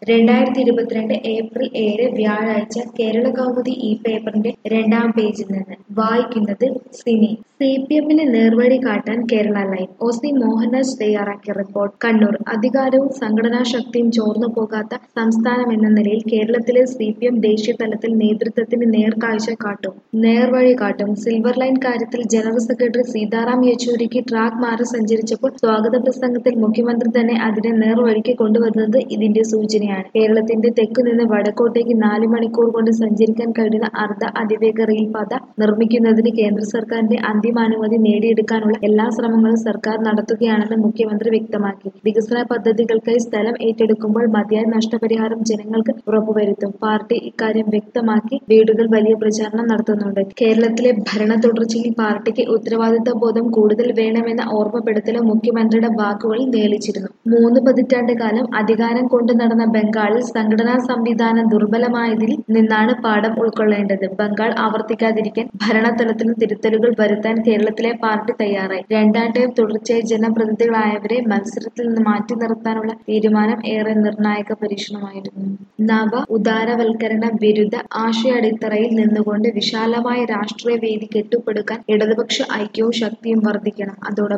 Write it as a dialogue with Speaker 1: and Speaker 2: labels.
Speaker 1: രണ്ടായിരത്തി ഇരുപത്തിരണ്ട് ഏപ്രിൽ ഏഴ് വ്യാഴാഴ്ച കേരള കൗമുദി ഈ പേപ്പറിന്റെ രണ്ടാം പേജിൽ നിന്ന് വായിക്കുന്നത് സിനി സി പി എമ്മിന് നേർവഴി കാട്ടാൻ Kerala line O C Mohandas തയ്യാറാക്കിയ റിപ്പോർട്ട് കണ്ണൂർ അധികാരവും സംഘടനാ ശക്തിയും ചോർന്നു പോകാത്ത സംസ്ഥാനം എന്ന നിലയിൽ കേരളത്തിലെ സി പി എം ദേശീയ തലത്തിൽ നേതൃത്വത്തിന് നേർക്കാഴ്ച കാട്ടും നേർവഴി കാട്ടും സിൽവർ ലൈൻ കാര്യത്തിൽ ജനറൽ സെക്രട്ടറി സീതാറാം യെച്ചൂരിക്ക് ട്രാക്ക് മാറി സഞ്ചരിച്ചപ്പോൾ സ്വാഗത പ്രസംഗത്തിൽ മുഖ്യമന്ത്രി തന്നെ അതിനെ നേർവഴിക്ക് കൊണ്ടുവന്നത് ഇതിന്റെ സൂചനയാണ് കേരളത്തിന്റെ തെക്കു നിന്ന് വടക്കോട്ടേക്ക് നാല് മണിക്കൂർ കൊണ്ട് സഞ്ചരിക്കാൻ കഴിയുന്ന അർദ്ധ അതിവേഗ റെയിൽപാത നിർമ്മിക്കുന്നതിന് കേന്ദ്ര സർക്കാരിന്റെ അന്തിമാനുമതി നേടിയെടുക്കാനുള്ള എല്ലാ ശ്രമങ്ങളും സർക്കാർ നടത്തുകയാണെന്ന് മുഖ്യമന്ത്രി വ്യക്തമാക്കി വികസന പദ്ധതികൾക്കായി സ്ഥലം ഏറ്റെടുക്കുമ്പോൾ മതിയായ നഷ്ടപരിഹാരം ജനങ്ങൾക്ക് ഉറപ്പുവരുത്തും പാർട്ടി ഇക്കാര്യം വ്യക്തമാക്കി വീടുകൾ വലിയ പ്രചാരണം നടത്തുന്നുണ്ട് കേരളത്തിലെ ഭരണ തുടർച്ചയിൽ പാർട്ടിക്ക് ഉത്തരവാദിത്ത ബോധം കൂടുതൽ വേണമെന്ന ഓർമ്മപ്പെടുത്തലും മുഖ്യമന്ത്രിയുടെ വാക്കുകളിൽ നിഴലിച്ചിരുന്നു മൂന്ന് പതിറ്റാണ്ട് കാലം അധികാരം കൊണ്ടു നടന്ന ബംഗാളിൽ സംഘടനാ സംവിധാനം ദുർബലമായതിൽ നിന്നാണ് പാഠം ഉൾക്കൊള്ളേണ്ടത് ബംഗാൾ ആവർത്തിക്കാതിരിക്കാൻ ഭരണതലത്തിലും തിരുത്തലുകൾ വരുത്താൻ കേരളത്തിലെ പാർട്ടി തയ്യാറായി രണ്ടാം ടൈം തുടർച്ചയായി ജനപ്രതിനിധികളായവരെ മത്സരത്തിൽ നിന്ന് മാറ്റി നിർത്താനുള്ള തീരുമാനം ഏറെ നിർണായക പരീക്ഷണമായിരുന്നു നവ ഉദാരവൽക്കരണ വിരുദ്ധ ആശയ അടിത്തറയിൽ നിന്നുകൊണ്ട് വിശാലമായ രാഷ്ട്രീയ വേദി കെട്ടുപടുക്കാൻ ഇടതുപക്ഷ ഐക്യവും ശക്തിയും വർദ്ധിക്കണം അതോടൊപ്പം